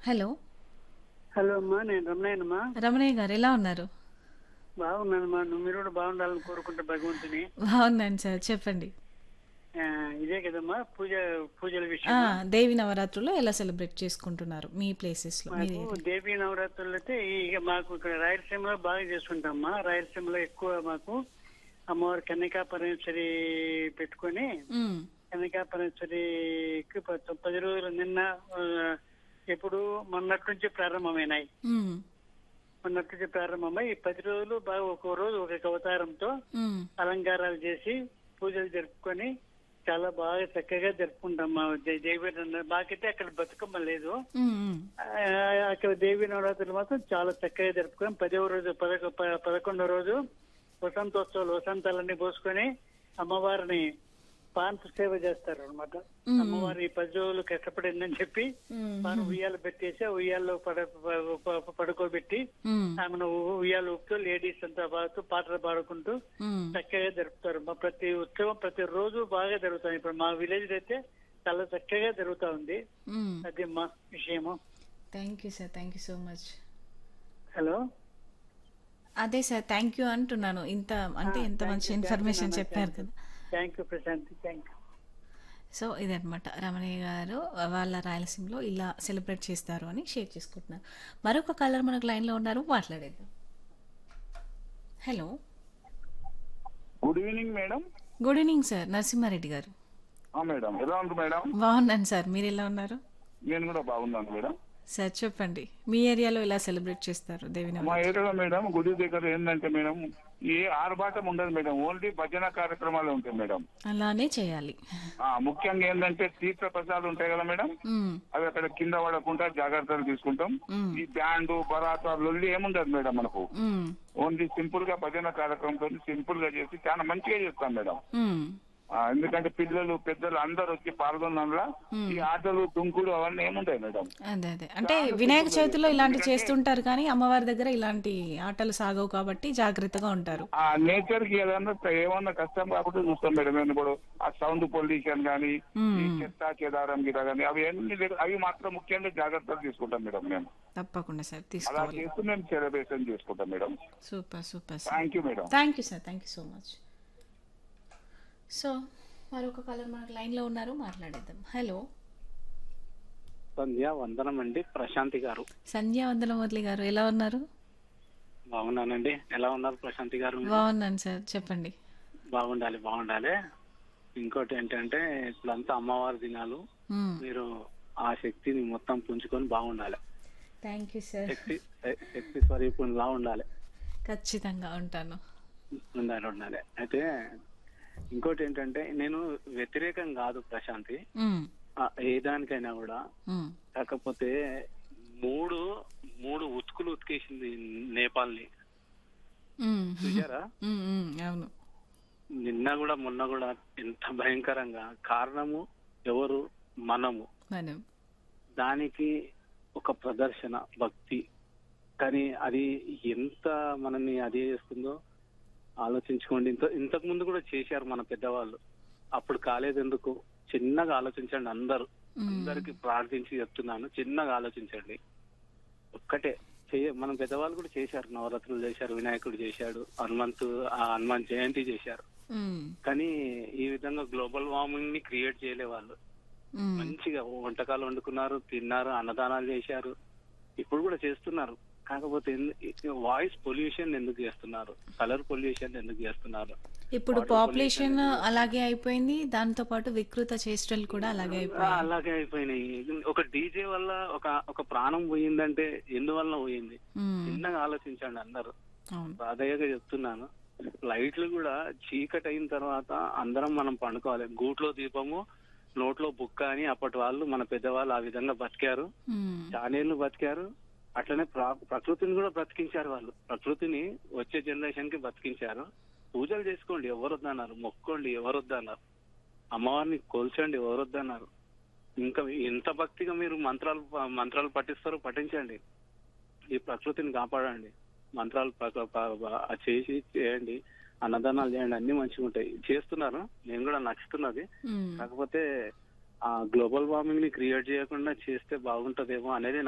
Hello hello అమ్మా నేను రమణయ్యనమ్మా రమణయ్య గారు ఎలా ఉన్నారు బాగున్నానమ్మా నువ్వు మీరు కూడా బాగుండాలని కోరుకుంటా భగవంతుని బాగున్నాను సార్ చెప్పండి ఆ, ఇదే కదమ్మా పూజ పూజల ఆ, విషయం దేవి నవరాత్రులు ఎలా సెలబ్రేట్ చేసుకుంటున్నారు మీ ప్లేసెస్ లో మీరు మాకు దేవీ నవరాత్రులు అయితే ఇక మాకు ఇక్కడ రాయలసీమలో బాగా చేసుకుంటామమ్మా రాయలసీమలో ఎక్కువ మాకు అమ్మవారి కన్యకా పరమేశ్వరి పెట్టుకొని మ్మ్. కన్యకా పరమేశ్వరికి ప- పది రోజులు నిన్న ఆ, ఎప్పుడు మొన్నటి నుంచి ప్రారంభమైనాయి మ్మ్. మొన్నటి నుంచి ప్రారంభమై ఈ పది రోజులు బాగా ఒక్కో రోజు ఒక్కొక్క అవతారంతో మ్మ్. అలంకారాలు చేసి పూజలు జరుపుకొని చాలా బాగా చక్కగా జరుపుకుంటాం మా దే- దేవి నవరాత్రులు. మాకైతే అక్కడ బతుకమ్మ లేదు మ్మ్. మ్మ్. ఆ, అక్కడ దేవి నవరాత్రులు మాత్రం చాలా చక్కగా జరుపుకొని పదవ రోజు పదకొ ప- పదకొండో రోజు వసంతోత్సవాలు వసంతాలన్నీ పోసుకొని అమ్మవారిని పాన్పు సేవ చేస్తారు అనమాట అమ్మవారి ఈ పది రోజులు కష్టపడిందని చెప్పి మ్మ్. పాను ఉయ్యాలు పెట్టేసి ఆ ఉయ్యాల్లో పడ ప- ప- పడుకోబెట్టి మ్మ్. ఆమెను ఉ- ఉయ్యాలు ఊపుతూ లేడీస్ అంతా బాగుతూ పాటలు పాడుకుంటూ మ్మ్. చక్కగా జరుపుతారు మా ప్రతి ఉత్సవం ప్రతి రోజు బాగా జరుగుతాయి ఇప్పుడు మా విలేజ్ అయితే చాలా చక్కగా జరుగుతా ఉంది మ్మ్. అది మా విషయము thank you sir thank you so much hello అదే సార్ థ్యాంక్ యూ అంటున్నాను ఇంత అంటే ఇంత మంచి ఇన్ఫర్మేషన్ చెప్పారు కదా thank you Prashanth thank you so ఇదనమాట రమణయ్య గారు వాళ్ళ రాయలసీమలో ఇలా సెలబ్రేట్ చేస్తారు అని షేర్ చేసుకుంటున్నారు మరొక కలర్ మనకు లైన్లో ఉన్నారు మాట్లాడేద్దాం hello good evening madam good evening sir Narasimha Reddy garu ఆ మేడం ఎలా ఉంది మేడం బాగున్నాను సార్ మీరు ఎలా ఉన్నారు నేను కూడా బాగున్నాను మేడం సార్ చెప్పండి మీ ఏరియాలో ఎలా సెలబ్రేట్ చేస్తారు దేవి మా నవరాత్రి ఏరియాలో మేడం గుడి దగ్గర ఏంటంటే మేడం ఏ ఆర్భాటం ఉండదు మేడం ఓన్లీ భజన కార్యక్రమాలు ఉంటాయి మేడం అలానే చేయాలి ఆ ముఖ్యంగా ఏంటంటే తీర్థ ప్రసాదాలు ఉంటాయి కదా మేడం మ్మ్. అవి అక్కడ కింద పడకుండా జాగ్రత్తలు తీసుకుంటాం మ్మ్. ఈ బ్యాండ్ బరాతా లొల్లి ఏముండదు మేడం మనకు మ్మ్. ఓన్లీ సింపుల్ గా భజన కార్యక్రమంతో సింపుల్ గా చేసి చాలా మంచిగా చేస్తాం మేడం మ్మ్. ఆ, ఎందుకంటే పిల్లలు పెద్దలు అందరు వచ్చి పాల్గొన్న ఈ ఆటలు దుంకుడు అవన్నీ ఏముంటాయి మేడం అదే అదే అంటే వినాయక చవితిలో ఇలాంటి చేస్తుంటారు కానీ అమ్మవారి దగ్గర ఇలాంటి ఆటలు సాగవు కాబట్టి జాగ్రత్తగా ఉంటారు ఆ నేచర్ కి ఏదన్నా ఏమన్నా కష్టం కాకుండా చూస్తాం మేడం నేను ఇప్పుడు ఆ సౌండ్ పొల్యూషన్ కానీ ఈ చెత్త చెదారం గిట కానీ అవి అన్ని లేక- అవి మాత్రం ముఖ్యంగా జాగ్రత్తలు తీసుకుంటాం మేడం మేము తప్పకుండా సార్ అలా తీసుకోవాలి చేస్తూ మేము సెలబ్రేషన్ చేసుకుంటాం madam super super sir thank you madam thank you sir thank you so much so మరొక కలర్ మనకు లైన్లో ఉన్నారు మాట్లాడేద్దాం హలో సంధ్య వందనం అండి ప్రశాంతి గారు సంధ్యా వందల మురళి గారు ఎలా ఉన్నారు బాగున్నానండి ఎలా ఉన్నారు ప్రశాంతి గారు మీరు? బాగున్నాను సార్ చెప్పండి బాగుండాలి బాగుండాలి ఇంకోటి ఏంటంటే ఇప్పుడంతా అమ్మవారి దినాలు మ్మ్. మీరు ఆ శక్తిని మొత్తం పుంజుకొని బాగుండాలి థ్యాంక్ యూ సార్ శక్తి శ- శక్తి స్వరూపంలా ఉండాలి ఖచ్చితంగా ఉంటాను ఉండాలి ఉండాలి అయితే ఇంకోటి ఏంటంటే నేను వ్యతిరేకం కాదు ప్రశాంతి మ్మ్. ఆ, ఏ దానికైనా కూడా మ్మ్. కాకపోతే మూడు మూడు ఉతుకులు ఉతికేసింది నేపాల్ని మ్మ్. చూసారా మ్మ్. మ్మ్. అవును నిన్న కూడా మొన్న కూడా ఎంత భయంకరంగా కారణము ఎవరు మనము మనం దానికి ఒక ప్రదర్శన భక్తి కానీ అది ఎంత మనల్ని అదే చేస్తుందో ఆలోచించుకోండి ఇంత ఇంతకు ముందు కూడా చేశారు మన పెద్దవాళ్ళు అప్పుడు కాలేదు ఎందుకు చిన్నగా ఆలోచించండి అందరూ అందరికి ప్రార్థించి చెప్తున్నాను చిన్నగా ఆలోచించండి ఒక్కటే చేయ మన పెద్దవాళ్ళు కూడా చేశారు నవరాత్రులు చేశారు వినాయకుడు చేశాడు హనుమంతు ఆ హనుమాన్ జయంతి చేశారు మ్మ్. కానీ ఈ విధంగా గ్లోబల్ వార్మింగ్ ని క్రియేట్ చేయలే వాళ్ళు మ్మ్. మంచిగా వంటకాలు వండుకున్నారు తిన్నారు అన్నదానాలు చేశారు ఇప్పుడు కూడా చేస్తున్నారు కాకపోతే వాయిస్ పొల్యూషన్ ఎందుకు చేస్తున్నారు కలర్ పొల్యూషన్ ఎందుకు చేస్తున్నారు ఇప్పుడు Water పాపులేషన్ అలాగే అయిపోయింది దాంతో పాటు వికృత చేష్టలు కూడా అలాగే ఆ, అయిపోయాయి అలాగే అయిపోయినాయి ఒక డీజే వల్ల ఒక ఒక ప్రాణం పోయిందంటే ఎందువల్ల పోయింది మ్మ్. చిన్నగా ఆలోచించండి అందరూ అవును బాధయ్యగా చెప్తున్నాను లైట్లు కూడా చీకటి అయిన తర్వాత అందరం మనం పండుకోవాలి గూట్లో దీపము నోట్లో బుక్క అని అప్పటి వాళ్ళు మన పెద్దవాళ్ళు ఆ విధంగా బతికారు మ్మ్. చానేళ్లు బతికారు అట్లనే ప్రా- ప్రకృతిని కూడా బ్రతికించారు వాళ్ళు ప్రకృతిని వచ్చే జనరేషన్ కి బతికించారు పూజలు చేసుకోండి ఎవరు వద్దన్నారు మొక్కోండి ఎవరు వద్దన్నారు అమ్మవారిని కోల్చండి ఎవరు వద్దన్నారు ఇంకా ఎంత భక్తిగా మీరు మంత్రాలు మంత్రాలు పఠిస్తారో పఠించండి ఈ ప్రకృతిని కాపాడండి మంత్రాలు ప- ప- ప- చేసి చేయండి అన్నదానాలు చేయండి అన్ని మంచిగా ఉంటాయి చేస్తున్నారు నేను కూడా నచ్చుతున్నది మ్మ్. కాకపోతే ఆ గ్లోబల్ వార్మింగ్ ని క్రియేట్ చేయకుండా చేస్తే బాగుంటదేమో అనేది